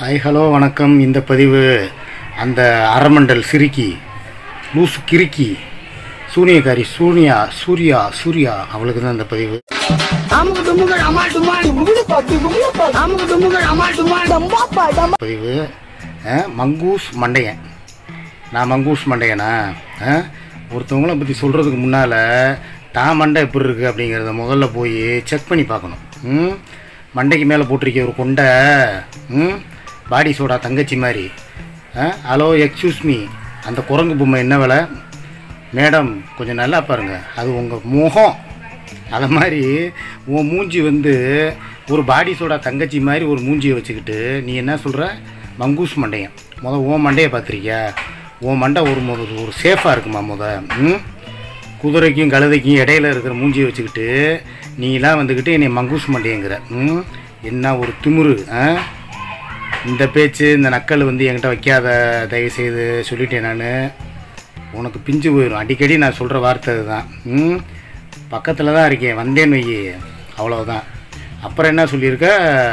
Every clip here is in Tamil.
ஹாய் ஹலோ வணக்கம் இந்த பதிவு அந்த அரமண்டல் சிரிக்கி லூசு கிறுக்கி சூனியக்காரி சூனியா சூர்யா சூர்யா அவளுக்கு தான் இந்த பதிவு அமுக்கு டுமுகள் அமால் டுமால் அமுக்கு டுமுகள் அமால் டுமால் பதிவு அஹ், மங்கூஸ் மண்டையன் நான் மங்கூஸ் மண்டையனா அஹ், ஒருத்தவங்கள பற்றி சொல்கிறதுக்கு முன்னால் தான் மண்டை எப்படி இருக்குது அப்படிங்கிறத முதல்ல போய் செக் பண்ணி பார்க்கணும் ம் மண்டைக்கு மேலே போட்டிருக்க ஒரு கொண்டை ம் பாடி சோடா தங்கச்சி மாதிரி ஹலோ எக்ஸ்கியூஸ் மீ அந்த குரங்கு பொம்மை என்ன விலை மேடம் கொஞ்சம் நல்லா பாருங்கள் அது உங்கள் முகம் அதை மாதிரி உன் மூஞ்சி வந்து ஒரு பாடி சோடா தங்கச்சி மாதிரி ஒரு மூஞ்சியை வச்சுக்கிட்டு நீ என்ன சொல்கிற மங்கூஸ் மண்டையன் முத உன் மண்டையை பார்த்துருக்கியா உன் மண்டை ஒரு முத ஒரு சேஃபாக இருக்குமா முத ம் குதிரைக்கும் கழுதைக்கும் இடையில இருக்கிற மூஞ்சியை வச்சுக்கிட்டு நீலாம் வந்துக்கிட்டு என்னை மங்கூஸ் மண்டையங்கிற ம் என்ன ஒரு திமிரு ஆ இந்த பேச்சு இந்த நக்கல் வந்து என்கிட்ட வைக்காத தயவு செய்து சொல்லிட்டேன் நான் உனக்கு பிஞ்சு போயிடும் அடிக்கடி நான் சொல்கிற வார்த்தை இதுதான் ம் பக்கத்தில் தான் இருக்கேன் வந்தேன்னு வை அவ்வளவுதான் அப்புறம் என்ன சொல்லியிருக்க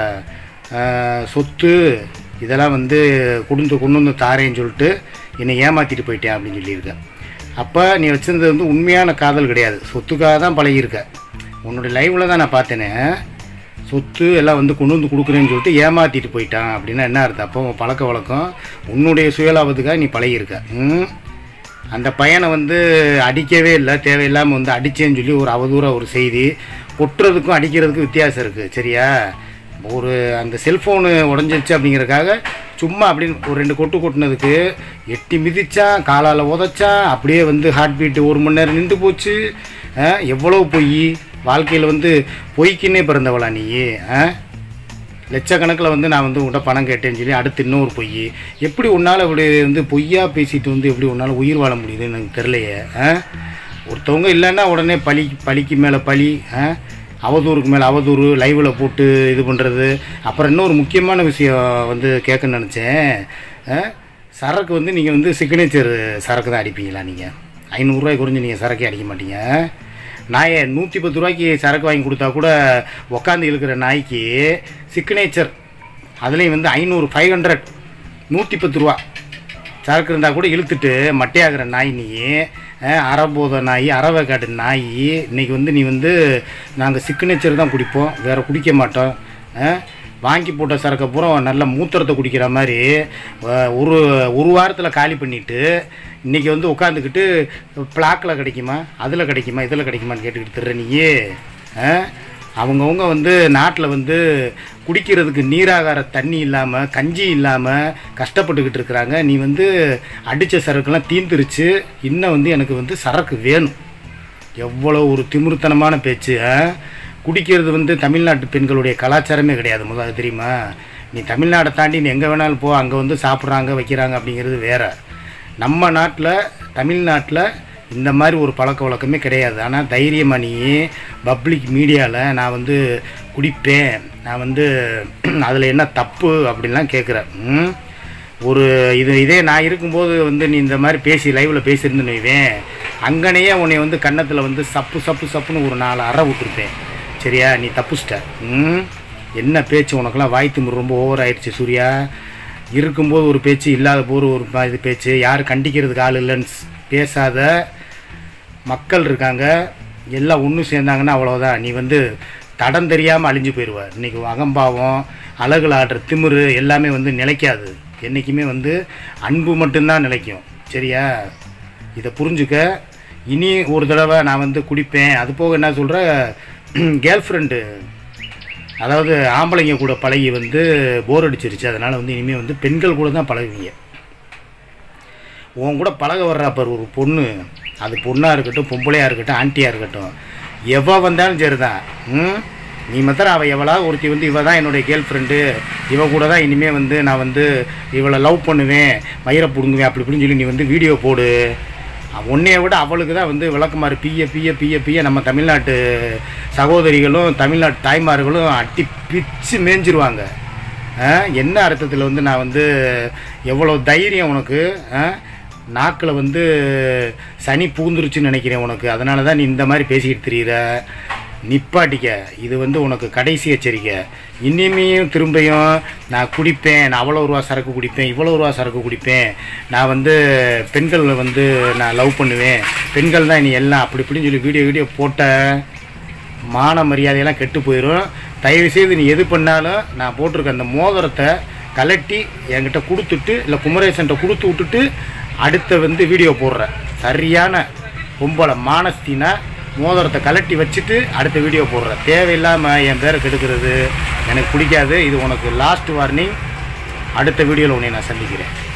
அஹ், சொத்து இதெல்லாம் வந்து கொண்டு கொண்டு வந்து தாரேன்னு சொல்லிட்டு என்னை ஏமாற்றிட்டு போயிட்டேன் அப்படின்னு சொல்லியிருக்க அப்போ நீ வச்சிருந்தது வந்து உண்மையான காதல் கிடையாது சொத்துக்காக தான் பழகியிருக்க உன்னுடைய லைவில் தான் நான் பார்த்தேனே சொத்து எல்லாம் வந்து கொண்டு வந்து கொடுக்குறேன்னு சொல்லிட்டு ஏமாற்றிட்டு போயிட்டான் அப்படின்னா என்ன அர்த்தம் அப்போ உன் பழக்க வழக்கம் உன்னுடைய சுயலாபத்துக்காக நீ பழகியிருக்க ம் அந்த பையனை வந்து அடிக்கவே இல்லை தேவையில்லாமல் வந்து அடித்தேன்னு சொல்லி ஒரு அவதூறாக ஒரு செய்தி கொட்டுறதுக்கும் அடிக்கிறதுக்கும் வித்தியாசம் இருக்குது சரியா ஒரு அந்த செல்ஃபோனு உடஞ்சிருச்சு அப்படிங்கிறதுக்காக சும்மா அப்படின்னு ஒரு ரெண்டு கொட்டு கொட்டினதுக்கு எட்டி மிதிச்சான் காலால் உதைச்சான் அப்படியே வந்து ஹார்ட் பீட்டு ஒரு மணி நேரம் நின்று போச்சு அஹ், எவ்வளோ பொய் வாழ்க்கையில் வந்து பொய்க்குன்னே பிறந்தவளா நீ ஆ லட்சக்கணக்கில் வந்து நான் வந்து உங்கள்கிட்ட பணம் கேட்டேன்னு சொல்லி அடுத்து இன்னொரு பொய் எப்படி உன்னால் இப்படி வந்து பொய்யா பேசிட்டு வந்து எப்படி உன்னால் உயிர் வாழ முடியுதுன்னு எனக்கு தெரிலையே ஆ ஒருத்தவங்க இல்லைன்னா உடனே பழி பழிக்கு மேலே பழி ஆ அவதூறுக்கு மேலே அவதூறு லைவில் போட்டு இது பண்ணுறது அப்புறம் இன்னொரு முக்கியமான விஷயம் வந்து கேட்கணும்னு நினச்சேன் ஆ? சரக்கு வந்து நீங்கள் வந்து சிக்னேச்சர் சரக்கு தான் அடிப்பீங்களா நீங்கள் ஐநூறுரூவாய் குறைஞ்சி நீங்கள் சரக்கே அடிக்க மாட்டீங்க நாயை நூற்றி பத்து ரூபாய்க்கு சரக்கு வாங்கி கொடுத்தா கூட உக்காந்து இழுக்கிற நாய்க்கு சிக்னேச்சர் அதுலேயும் வந்து ஐநூறு ஃபைவ் ஹண்ட்ரட் நூற்றி பத்து ரூபா சரக்கு இருந்தால் கூட இழுத்துட்டு மட்டையாகிற நாய் நீ அஹ், அறபோத நாய் அறவைக்காட்டு நாய் இன்னைக்கு வந்து நீ வந்து நாங்கள் சிக்னேச்சர் தான் குடிப்போம் வேறு குடிக்க மாட்டோம் அஹ், வாங்கி போட்ட சரக்கை பூரா நல்ல மூத்திரத்தை குடிக்கிற மாதிரி அஹ், ஒரு ஒரு வாரத்தில் காலி பண்ணிவிட்டு இன்றைக்கி வந்து உட்காந்துக்கிட்டு பிளாக்கில் கிடைக்குமா அதில் கிடைக்குமா இதில் கிடைக்குமான்னு கேட்டுக்கிட்டு திர்ற நீயே அஹ், அவங்கவுங்க வந்து நாட்டில் வந்து குடிக்கிறதுக்கு நீராகார தண்ணி இல்லாமல் கஞ்சி இல்லாமல் கஷ்டப்பட்டுக்கிட்டு இருக்கிறாங்க நீ வந்து அடித்த சரக்குலாம் தீந்துருச்சு இன்னும் வந்து எனக்கு வந்து சரக்கு வேணும் எவ்வளோ ஒரு திமிருத்தனமான பேச்சு ஆ? குடிக்கிறது வந்து தமிழ்நாட்டு பெண்களுடைய கலாச்சாரமே கிடையாது முதல்ல தெரியுமா நீ தமிழ்நாடை தாண்டி நீ எங்கே வேணாலும் போ அங்கே வந்து சாப்பிட்றாங்க வைக்கிறாங்க அப்படிங்கிறது வேற நம்ம நாட்டில் தமிழ்நாட்டில் இந்த மாதிரி ஒரு பழக்க வழக்கமே கிடையாது ஆனால் தைரியமாக நீ பப்ளிக் மீடியாவில் நான் வந்து குடிப்பேன் நான் வந்து அதில் என்ன தப்பு அப்படின்லாம் கேட்குறேன் ம் ஒரு இது இதே நான் இருக்கும்போது வந்து நீ இந்த மாதிரி பேசி லைவில் பேசியிருந்துன்னு வைவேன் அங்கனையே உன்னை வந்து கன்னத்தில் வந்து சப்பு சப்பு சப்புன்னு ஒரு நாலு அறை விட்டுருப்பேன் சரியா நீ தப்புச்சிட்ட ம் என்ன பேச்சு உனக்கெல்லாம் வாய் திமிரு ரொம்ப ஓவர் ஆயிடுச்சு சூர்யா இருக்கும்போது ஒரு பேச்சு இல்லாத போது ஒரு ப- இது பேச்சு யார் கண்டிக்கிறதுக்கு ஆள் இல்லைன்னு ஸ்- பேசாத மக்கள் இருக்காங்க எல்லாம் ஒன்று சேர்ந்தாங்கன்னா அவ்வளோதான் நீ வந்து தடம் தெரியாமல் அழிஞ்சு போயிடுவ இன்னைக்கு அகம்பாவம் அழகுல ஆடுற திமிரு எல்லாமே வந்து நிலைக்காது என்றைக்குமே வந்து அன்பு மட்டும்தான் நிலைக்கும் சரியா இதை புரிஞ்சுக்க இனி ஒரு தடவை நான் வந்து குடிப்பேன் அது போக என்ன சொல்கிற கேர்ள் ஃப்ரெண்டு அதாவது ஆம்பளைங்க கூட பழகி வந்து போர் அடிச்சிருச்சு அதனால் வந்து இனிமேல் வந்து பெண்கள் கூட தான் பழகுவீங்க உன் கூட பழக வர்றா பாரு ஒரு பொண்ணு அது பொண்ணாக இருக்கட்டும் பொம்பளையாக இருக்கட்டும் ஆண்டியாக இருக்கட்டும் எவ வந்தாலும் சரிதான் ம் நீ மாத்திரம் அவள் எவளாவது ஒருத்தி வந்து இவ தான் என்னுடைய கேர்ள் ஃப்ரெண்டு இவ கூட தான் இனிமேல் வந்து நான் வந்து இவளை லவ் பண்ணுவேன் மயிரை பிடுங்குவேன் அப்படி இப்படின்னு சொல்லி நீ வந்து வீடியோ போடு உன்னைய விட அவளுக்கு தான் வந்து விளக்குமாறு பிய பிய பிய பிய நம்ம தமிழ்நாட்டு சகோதரிகளும் தமிழ்நாட்டு தாய்மார்களும் அட்டி பிச்சு மேய்ஞ்சிருவாங்க ஆ, என்ன அர்த்தத்தில் வந்து நான் வந்து எவ்வளோ தைரியம் உனக்கு நாக்கில் வந்து சனி பூந்துருச்சுன்னு நினைக்கிறேன் உனக்கு அதனால தான் நீ இந்த மாதிரி பேசிக்கிட்டு தெரியுற நிப்பாட்டிக்க இது வந்து உனக்கு கடைசி எச்சரிக்கை இனிமேயும் திரும்பியும் நான் குடிப்பேன் நான் அவ்வளோ ரூபா சரக்கு குடிப்பேன் இவ்வளோ ரூபா சரக்கு குடிப்பேன் நான் வந்து பெண்களை வந்து நான் லவ் பண்ணுவேன் பெண்கள் தான் இனி எல்லாம் அப்படி இப்படின்னு சொல்லி வீடியோ வீடியோ போட்ட மான மரியாதையெல்லாம் கெட்டு போயிடும் தயவுசெய்து நீ எது பண்ணாலும் நான் போட்டிருக்க அந்த மோதிரத்தை கலட்டி என்கிட்ட கொடுத்துட்டு இல்லை குமரேசன்ட்ட கொடுத்து விட்டுட்டு அடுத்த வந்து வீடியோ போடுறேன் சரியான பொம்பளை மானஸ்தினா மோதிரத்தை கலட்டி வச்சுட்டு அடுத்த வீடியோ போடுறேன் தேவையில்லாமல் என் பேரை கெடுக்கிறது எனக்கு பிடிக்காது இது உனக்கு லாஸ்ட் வார்னிங் அடுத்த வீடியோவில் உன்னை நான் சந்திக்கிறேன்